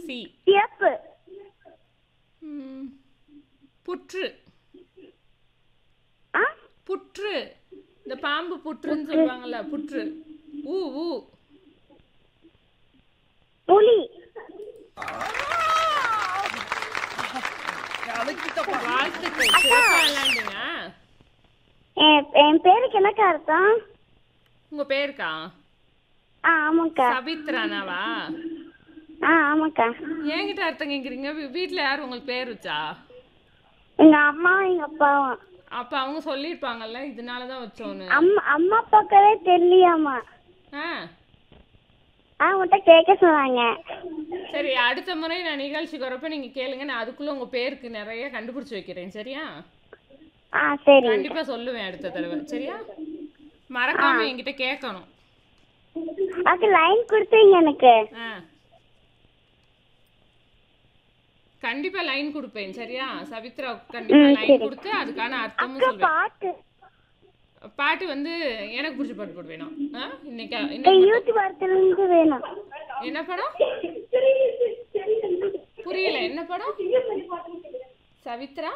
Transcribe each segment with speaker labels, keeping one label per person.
Speaker 1: C
Speaker 2: சிவப்பு
Speaker 1: ம், புற்று
Speaker 2: ஆ
Speaker 1: புற்று இந்த பாம்பு புற்றுன்னு சொல்லுவாங்கல்ல புற்று ஊ ஊ
Speaker 2: புலி
Speaker 1: வாழ்த்துக்கள் சிறப்பா விளையாண்டீங்க
Speaker 2: என் என் பேருக்கு என்னக்கா அர்த்தம்
Speaker 1: உங்க பேருக்கா
Speaker 2: ஆ ஆமாக்கா
Speaker 1: சவித்ரானாவா
Speaker 2: ஆ ஆமாக்கா
Speaker 1: என்கிட்ட அர்த்தம் கேக்குறீங்க வீ- வீட்ல யார் உங்களுக்கு பேர் வச்சா
Speaker 2: எங்க அம்மாவும் எங்க அப்பாவும்
Speaker 1: அப்ப அவங்க சொல்லியிருப்பாங்கல்ல இதனாலதான் வச்சோன்னு
Speaker 2: அம்மா அம்மா அப்பாக்கவே தெரியலையாமா
Speaker 1: ஆ
Speaker 2: அவங்ககிட்ட கேட்க சொன்னாங்க
Speaker 1: சரி அடுத்த முறை நான் நிகழ்ச்சிக்கு வரப்ப நீங்க கேளுங்க நான் அதுக்குள்ள உங்க பேருக்கு நிறைய கண்டுபிடிச்சு வைக்கிறேன் சரியா
Speaker 2: ஆ சரி
Speaker 1: கண்டிப்பா சொல்லுவேன் அடுத்த தடவை சரியா மறக்காம என்கிட்ட கேட்கணும்
Speaker 2: அது லைன் கொடுத்தீங்க எனக்கு
Speaker 1: ஆ கண்டிப்பா லைன் கொடுப்பேன் சரியா சவித்ரா கண்டிப்பா லைன் கொடுத்து அதுக்கான அர்த்தமும்
Speaker 2: அக்கா
Speaker 1: சொல்வேன்
Speaker 2: பாட்டு
Speaker 1: பாட்டு வந்து எனக்கு பிடிச்ச பாட்டு போடுவேனா ஆ இன்னைக்கு
Speaker 2: என்
Speaker 1: இன்னைக்கு மட்டும்.
Speaker 2: யூடியூப் படத்துல இருந்து வேணும்
Speaker 1: என்ன படம் புரியல என்ன படம் சவித்ரா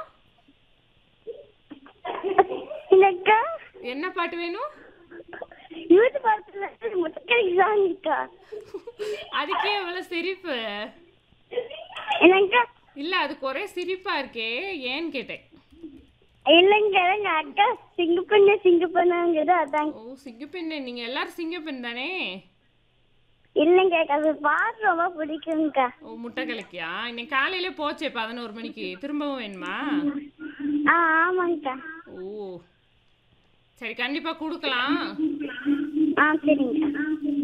Speaker 2: இல்லக்கா
Speaker 1: என்ன பாட்டு வேணும்
Speaker 2: யூடியூப் படத்துல இருந்து முட்டக்கறி சாங்கிக்கா
Speaker 1: அதுக்கே எவ்வளவு சிரிப்பு
Speaker 2: இல்லைங்கக்கா
Speaker 1: இல்ல அதுக்கு ஒரே சிரிப்பா இருக்கே ஏன்னு கேட்டேன்
Speaker 2: இல்லைங்க எங்க அக்கா சிங்கப்பண்ணு சிங்கப்பண்ணுங்கிறது அதான்
Speaker 1: ஓ சிங்கப்பெண்ணு நீங்க எல்லாரும் சிங்கப்பெண் தானே
Speaker 2: இல்லைங்க அது பாட்டு ரொம்ப பிடிக்குங்கக்கா
Speaker 1: ஓ முட்டை கலக்கியா இன்னைக்கு காலையில போச்சே பதினோரு மணிக்கு திரும்பவும் வேணுமா
Speaker 2: ஆ ஆமாங்கக்கா
Speaker 1: ஓ சரி கண்டிப்பா கொடுக்கலாம்
Speaker 2: ஆ சரிங்கக்கா